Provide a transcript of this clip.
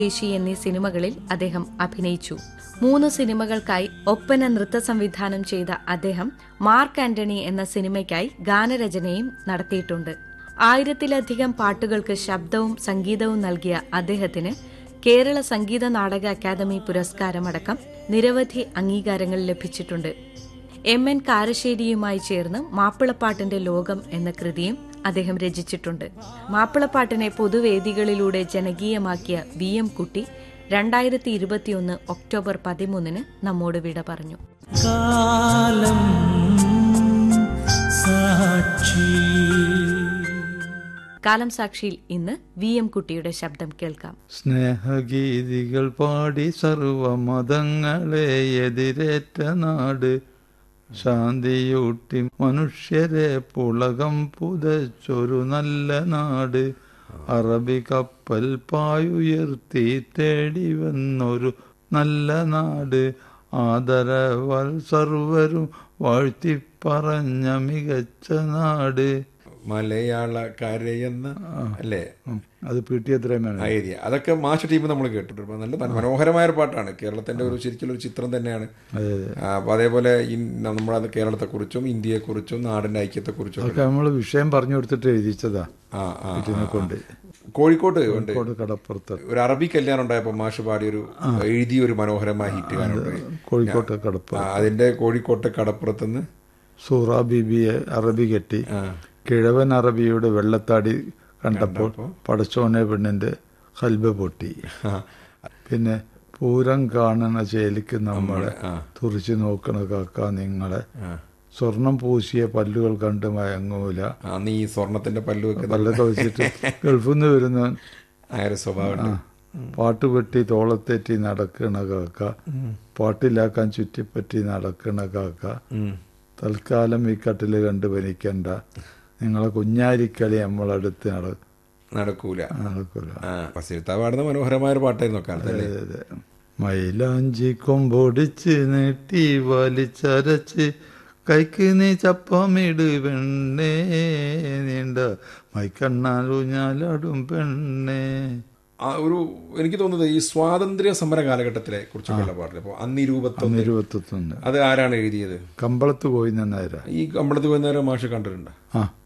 ദേശി എന്നീ സിനിമകളിൽ അദ്ദേഹം അഭിനയിച്ചു മൂന്ന് സിനിമകൾക്കായി ഒപ്പന നൃത്ത സംവിധാനം ചെയ്ത അദ്ദേഹം മാർക്ക് ആന്റണി എന്ന സിനിമയ്ക്കായി ഗാനരചനയും നടത്തിയിട്ടുണ്ട് ആയിരത്തിലധികം പാട്ടുകൾക്ക് ശബ്ദവും സംഗീതവും നൽകിയ അദ്ദേഹത്തിന് കേരള സംഗീത നാടക അക്കാദമി പുരസ്കാരമടക്കം നിരവധി അംഗീകാരങ്ങൾ ലഭിച്ചിട്ടുണ്ട് എം എൻ കാരശ്ശേരിയുമായി ചേർന്ന് മാപ്പിളപ്പാട്ടിന്റെ ലോകം എന്ന കൃതിയും അദ്ദേഹം രചിച്ചിട്ടുണ്ട് മാപ്പിളപ്പാട്ടിനെ പൊതുവേദികളിലൂടെ ജനകീയമാക്കിയ വി എം കുട്ടി രണ്ടായിരത്തി ഇരുപത്തിയൊന്ന് ഒക്ടോബർ പതിമൂന്നിന് നമ്മോട് വിട പറഞ്ഞു കാലം സാക്ഷി കാലം സാക്ഷിയിൽ ഇന്ന് വി എം കുട്ടിയുടെ ശബ്ദം കേൾക്കാം സ്നേഹഗീതികൾ പാടി സർവമതങ്ങളെ എതിരേറ്റ നാട് ശാന്തിയൂട്ടി മനുഷ്യരെ പുളകം പുതച്ചൊരു നല്ല നാട് അറബി കപ്പൽ പായുയർത്തി തേടി വന്നൊരു നല്ല നാട് ആദരവൽ സർവരും വാഴ്ത്തി പറഞ്ഞ മികച്ച നാട് മലയാളക്കരയെന്ന അല്ലേ ഉം, അത് പി ടി എത്രയാണ് ആ ഏരിയ അതൊക്കെ മാഷ ടീം നമ്മൾ കേട്ടിട്ടുണ്ട് അപ്പൊ നല്ല മനോഹരമായ ഒരു പാട്ടാണ് കേരളത്തിന്റെ ഒരു ശരിക്കുള്ള ഒരു ചിത്രം തന്നെയാണ് ആ, അപ്പൊ അതേപോലെ ഇൻ- നമ്മളത് കേരളത്തെക്കുറിച്ചും ഇന്ത്യയെക്കുറിച്ചും നാടിന്റെ ഐക്യത്തെക്കുറിച്ചും ഒക്കെ അതൊക്കെ നമ്മൾ വിഷയം പറഞ്ഞു കൊടുത്തിട്ട് എഴുതിച്ചതാ ആ ആ ഇതിനെ കൊണ്ട് കോഴിക്കോട്ട് ഉണ്ട് കോഴിക്കോട് കടപ്പുറത്ത് ഒരു അറബി കല്യാണം ഉണ്ടായപ്പോൾ മാഷ് പാടിയൊരു എഴുതിയ ഒരു മനോഹരമായ ഹിറ്റ് ഗാനുണ്ട് കോഴിക്കോട്ട് കടപ്പുറം ആ, അതിന്റെ കോഴിക്കോട്ട് കടപ്പുറത്തുനിന്ന് സൂറ ബീബിയെ അറബി കെട്ടി കിഴവൻ അറബിയുടെ വെള്ളത്താടി കണ്ടപ്പോൾ പടച്ചോനെ പെണ്ണിന്റെ കൽബ് പൊട്ടി പിന്നെ പൂരം കാണണ ചേലിക്ക് നമ്മളെ തുറിച്ചു നോക്കണ കാക്ക നിങ്ങളെ സ്വർണം പൂശിയ പല്ലുകൾ കണ്ട് മയങ്ങൂല അന്ന് ഈ സ്വർണത്തിന്റെ പല്ല് വെക്കുന്ന പല്ലൊക്കെ വെച്ചിട്ട് ഗൾഫിൽ നിന്ന് വരുന്നവൻ ആ ഒരു സ്വഭാവം പാട്ട് വെട്ടി തോളത്തേറ്റി നടക്കണ കാക്ക പാട്ടിലാക്കാൻ ചുറ്റിപ്പറ്റി നടക്കണ കാക്ക തൽക്കാലം ഈ കട്ടില് കണ്ട് പനിക്കണ്ട നിങ്ങളെ കുഞ്ഞാരിക്കളി നമ്മളടുത്ത് നട നടക്കൂല നടക്കൂല ആ ഫസിൽത്ത പാടുന്ന മനോഹരമായ ഒരു പാട്ടായിരുന്നു കാലത്ത് അല്ലേ അതെ, അതെ. മൈലാഞ്ചി കൊമ്പൊടിച്ച് നീട്ടി വലിച്ചരച്ച് കൈക്ക് നീ ചപ്പമിട് പെണ്ണേ നീണ്ട മൈക്കണ്ണാലൂഞ്ഞാലാടും പെണ്ണേ ആ ഒരു എനിക്ക് തോന്നുന്നത് ഈ സ്വാതന്ത്ര്യ സമര കാലഘട്ടത്തിലെ കുറിച്ചൊക്കെയുള്ള പാട്ടിൽ അപ്പോൾ അന്ന് ഇരുപത്തൊന്ന് ഇരുപത്തൊന്ന് അത് ആരാണ് എഴുതിയത് കമ്പളത്ത് പോയി നിന്നേരാ ഈ കമ്പളത്ത് പോയി നേരം മാഷ് കണ്ടിട്ടുണ്ട് ആ